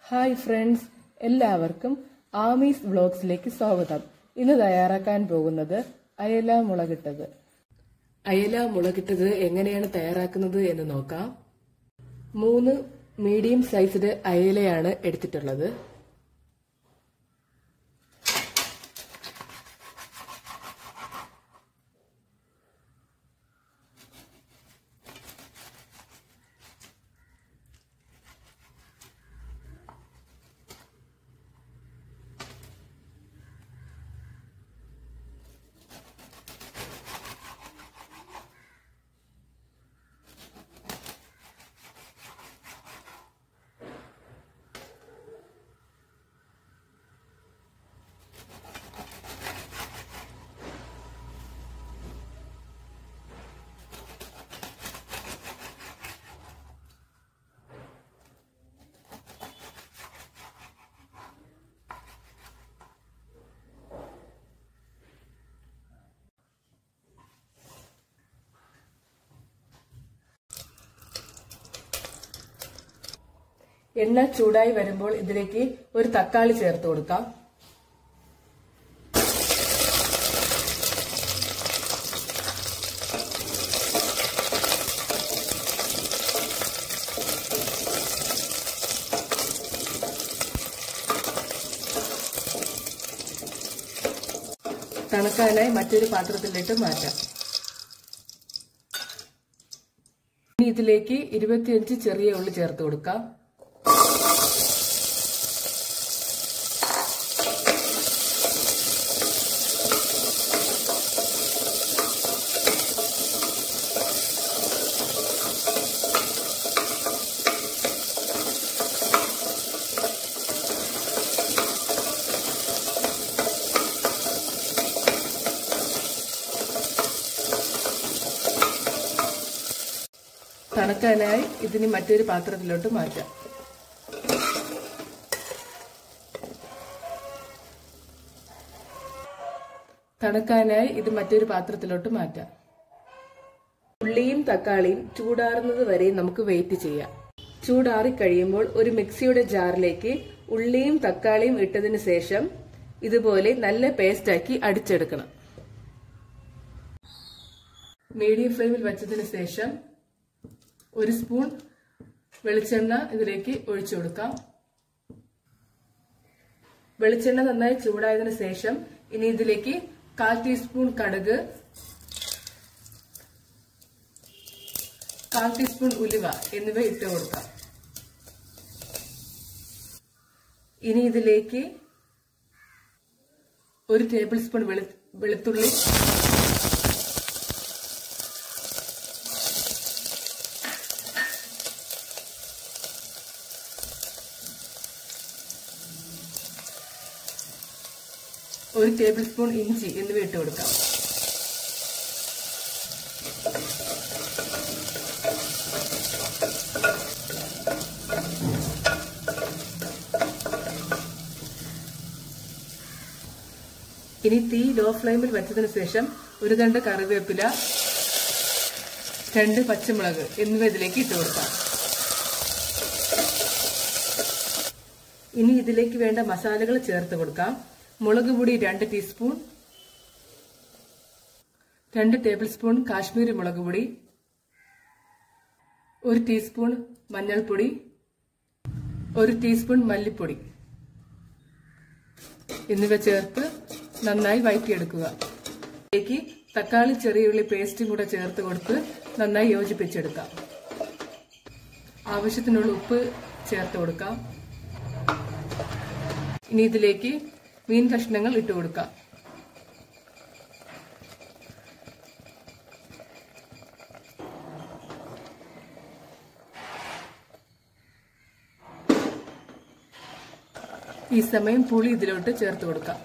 hi friends എല്ലാവർക്കും ആമീസ് വ്ലോഗ്സിലേക്ക് സ്വാഗതം ഇന്ന് തയ്യാറാക്കാൻ പോകുന്നത് അയല മുളകിട്ടത് അയല മുളകിട്ടത് എങ്ങനെയാണ് തയ്യാറാക്കുന്നത് എന്ന് നോക്കാം മൂന്ന് മീഡിയം സൈസ്ഡ് അയലയാണ് എടുത്തിട്ടുള്ളത് എണ്ണ ചൂടായി വരുമ്പോൾ ഇതിലേക്ക് ഒരു തക്കാളി ചേർത്ത് കൊടുക്കാം തണുക്കാനായി മറ്റൊരു പാത്രത്തിലിട്ട് മാറ്റാം ഇനി ഇതിലേക്ക് ഇരുപത്തിയഞ്ച് ചെറിയ ഉള്ളി ചേർത്ത് കൊടുക്കാം തണുക്കാനായി ഇതിന് മറ്റൊരു പാത്രത്തിലോട്ട് മാറ്റാം തണുക്കാനായി ഇത് മറ്റൊരു പാത്രത്തിലോട്ട് മാറ്റാം ഉള്ളിയും തക്കാളിയും ചൂടാറുന്നത് വരെ നമുക്ക് വെയിറ്റ് ചെയ്യാം ചൂടാറി കഴിയുമ്പോൾ ഒരു മിക്സിയുടെ ജാറിലേക്ക് ഉള്ളിയും തക്കാളിയും ഇട്ടതിന് ശേഷം ഇതുപോലെ നല്ല പേസ്റ്റാക്കി അടിച്ചെടുക്കണം മീഡിയം ഫ്ലെയിമിൽ വെച്ചതിന് ശേഷം ഒരു സ്പൂൺ വെളിച്ചെണ്ണ ഇതിലേക്ക് ഒഴിച്ചു കൊടുക്കാം വെളിച്ചെണ്ണ നന്നായി ചൂടായതിനു ശേഷം ഇനി ഇതിലേക്ക് കാൽ ടീസ്പൂൺ കടുക് കാൽ ടീസ്പൂൺ ഉലുവ എന്നിവ ഇട്ട് കൊടുക്കാം ഇനി ഇതിലേക്ക് ഒരു ടേബിൾ സ്പൂൺ വെളുത്തുള്ളി ഒരു ടേബിൾ സ്പൂൺ ഇഞ്ചി എന്നിവ ഇട്ട് കൊടുക്കാം ഇനി തീ ലോ ഫ്ലെയിമിൽ വെച്ചതിന് ശേഷം ഒരു തണ്ട് കറിവേപ്പില രണ്ട് പച്ചമുളക് എന്നിവ ഇതിലേക്ക് ഇട്ട് കൊടുക്കാം ഇനി ഇതിലേക്ക് വേണ്ട മസാലകൾ ചേർത്ത് കൊടുക്കാം മുളക് പൊടി രണ്ട് ടീസ്പൂൺ രണ്ട് ടേബിൾ സ്പൂൺ കാശ്മീരി മുളക് പൊടി ഒരു ടീസ്പൂൺ മഞ്ഞൾപ്പൊടി ഒരു ടീസ്പൂൺ മല്ലിപ്പൊടി എന്നിവ ചേർത്ത് നന്നായി വഴറ്റിയെടുക്കുക ഇതിലേക്ക് തക്കാളി ചെറിയുള്ളി പേസ്റ്റും കൂടെ ചേർത്ത് കൊടുത്ത് നന്നായി യോജിപ്പിച്ചെടുക്കാം ആവശ്യത്തിനുള്ള ഉപ്പ് ചേർത്ത് കൊടുക്കാം ഇനി ഇതിലേക്ക് മീൻ കഷ്ണങ്ങൾ ഇട്ട് കൊടുക്കാം ഈ സമയം പുളി ഇതിലോട്ട് ചേർത്ത് കൊടുക്കാം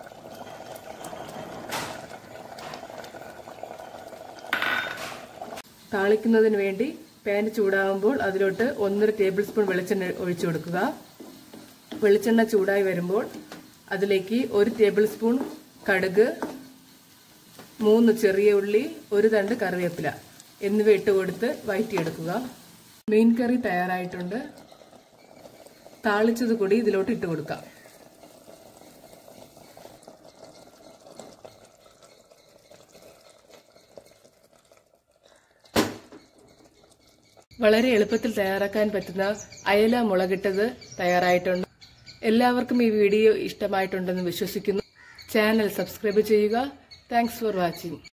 താളിക്കുന്നതിന് വേണ്ടി പാൻ ചൂടാകുമ്പോൾ അതിലോട്ട് ഒന്നര ടേബിൾ സ്പൂൺ വെളിച്ചെണ്ണ ഒഴിച്ചു കൊടുക്കുക വെളിച്ചെണ്ണ ചൂടായി വരുമ്പോൾ അതിലേക്ക് ഒരു ടേബിൾ സ്പൂൺ കടുക് മൂന്ന് ചെറിയ ഉള്ളി ഒരു തണ്ട് കറിവേപ്പില എന്നിവ ഇട്ട് കൊടുത്ത് വഴറ്റിയെടുക്കുക മീൻ കറി തയ്യാറായിട്ടുണ്ട് താളിച്ചത് കൂടി ഇതിലോട്ട് ഇട്ട് കൊടുക്കാം വളരെ എളുപ്പത്തിൽ തയ്യാറാക്കാൻ പറ്റുന്ന അയല മുളകിട്ടത് തയ്യാറായിട്ടുണ്ട് എല്ലാവർക്കും ഈ വീഡിയോ ഇഷ്ടമായിട്ടുണ്ടെന്ന് വിശ്വസിക്കുന്നു ചാനൽ സബ്സ്ക്രൈബ് ചെയ്യുക താങ്ക്സ് ഫോർ വാച്ചിങ്